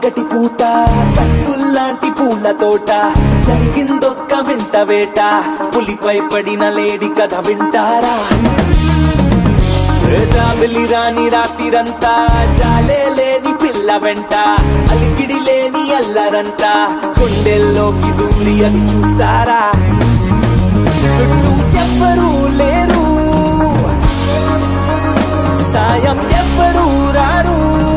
పగటి పూట కత్తుల్లాంటి పూల తోట జరిగిందొక్క వింత వేట పులిపై పడిన లేడి కథ వింటారా జాబిలి రాని రాత్రిరంతా జాలే లేని పిల్ల వెంట అలికిడి లేని అల్లరంతా గుండెల్లోకి దూరి అది చూస్తారా చుట్టూ ఎవ్వరూ లేరు సాయం ఎవ్వరూ రారు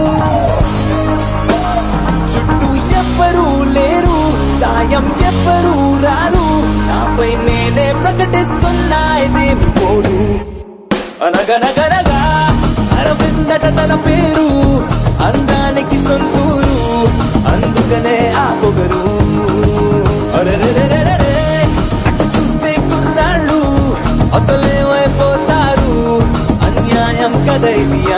చుట్టూ ఎవ్వరూ లేరు సాయం ఎవ్వరూ రారు నాపై నేనే ప్రకటిస్తున్నా ఇదేమి పోరు అనగనగనగా అరవిందట తన పేరు అందానికి సొంతూరు అందుకనే ఆ పొగరు అరెరెరెరెరెరే, అటు చూస్తే కుర్రాళ్ళు అసలేమైపోతారు అన్యాయం కదా ఇది